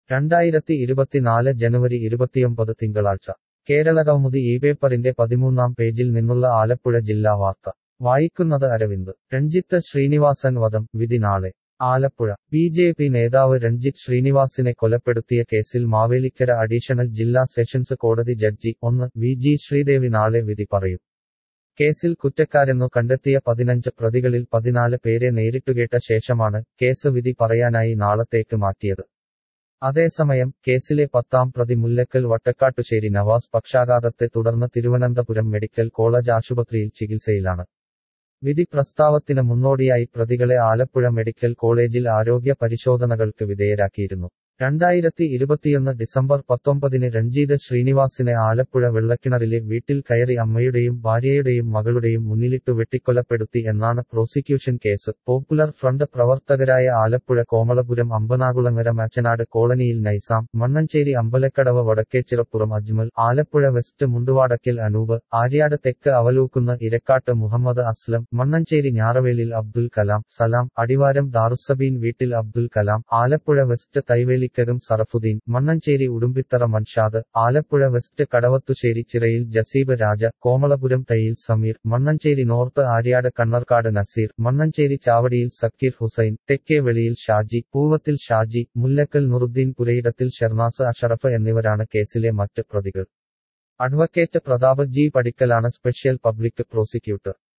രണ്ടായിരത്തി ഇരുപത്തിനാല് ജനുവരി ഇരുപത്തിയൊമ്പത് തിങ്കളാഴ്ച കേരളകൗമുദി ഈ പേപ്പറിന്റെ പതിമൂന്നാം പേജിൽ നിന്നുള്ള ആലപ്പുഴ ജില്ലാ വാർത്ത വായിക്കുന്നത് അരവിന്ദ് രഞ്ജിത്ത് ശ്രീനിവാസൻ വധം വിധി നാളെ ആലപ്പുഴ ബി ജെ പി നേതാവ് രഞ്ജിത്ത് ശ്രീനിവാസിനെ കൊലപ്പെടുത്തിയ കേസിൽ മാവേലിക്കര അഡീഷണൽ ജില്ലാ സെഷൻസ് കോടതി ജഡ്ജി ഒന്ന് വി ജി ശ്രീദേവി നാളെ വിധി പറയും കേസിൽ കുറ്റക്കാരെന്നു കണ്ടെത്തിയ പതിനഞ്ച് പ്രതികളിൽ പതിനാല് പേരെ നേരിട്ടുകേട്ട ശേഷമാണ് കേസ് വിധി പറയാനായി നാളത്തേക്ക് മാറ്റിയത് അതേസമയം കേസിലെ പത്താം പ്രതി മുല്ലക്കൽ വട്ടക്കാട്ടുശ്ശേരി നവാസ് പക്ഷാഘാതത്തെ തുടർന്ന് തിരുവനന്തപുരം മെഡിക്കൽ കോളേജ് ആശുപത്രിയിൽ ചികിത്സയിലാണ് വിധി പ്രസ്താവത്തിന് മുന്നോടിയായി പ്രതികളെ ആലപ്പുഴ മെഡിക്കൽ കോളേജിൽ ആരോഗ്യ പരിശോധനകൾക്ക് വിധേയരാക്കിയിരുന്നു രണ്ടായിരത്തി ഇരുപത്തിയൊന്ന് ഡിസംബർ പത്തൊമ്പതിന് രഞ്ജീത് ശ്രീനിവാസിനെ ആലപ്പുഴ വെള്ളക്കിണറിലെ വീട്ടിൽ കയറി അമ്മയുടെയും ഭാര്യയുടെയും മകളുടെയും മുന്നിലിട്ടു വെട്ടിക്കൊലപ്പെടുത്തി എന്നാണ് പ്രോസിക്യൂഷൻ കേസ് പോപ്പുലർ ഫ്രണ്ട് പ്രവർത്തകരായ ആലപ്പുഴ കോമളപുരം അമ്പനാകുളങ്ങര മച്ചനാട് കോളനിയിൽ നൈസാം മണ്ണഞ്ചേരി അമ്പലക്കടവ് വടക്കേച്ചിറപ്പുറം അജ്മൽ ആലപ്പുഴ വെസ്റ്റ് മുണ്ടുവാടക്കൽ അനൂപ് ആര്യാട് തെക്ക് അവലൂക്കുന്ന ഇരക്കാട്ട് മുഹമ്മദ് അസ്ലം മണ്ണഞ്ചേരി ഞാറവേലിൽ അബ്ദുൽ കലാം സലാം അടിവാരം ദാറുസബീൻ വീട്ടിൽ അബ്ദുൽ കലാം ആലപ്പുഴ വെസ്റ്റ് തൈവേലി ിക്കരും സറഫുദ്ദീൻ മണ്ണഞ്ചേരി ഉടുമ്പിത്തറ മൻഷാദ് ആലപ്പുഴ വെസ്റ്റ് കടവത്തുശ്ശേരി ചിറയിൽ ജസീബ് രാജ കോമളപുരം തയ്യിൽ സമീർ മണ്ണഞ്ചേരി നോർത്ത് ആര്യാട് കണ്ണർക്കാട് നസീർ മണ്ണഞ്ചേരി ചാവടിയിൽ സക്കീർ ഹുസൈൻ തെക്കേ വെളിയിൽ ഷാജി പൂവത്തിൽ ഷാജി മുല്ലക്കൽ നുറുദ്ദീൻ പുരയിടത്തിൽ ഷെർനാസ് അഷറഫ് എന്നിവരാണ് കേസിലെ മറ്റ് പ്രതികൾ അഡ്വക്കേറ്റ് പ്രതാപ് ജി പടിക്കലാണ് സ്പെഷ്യൽ പബ്ലിക് പ്രോസിക്യൂട്ടർ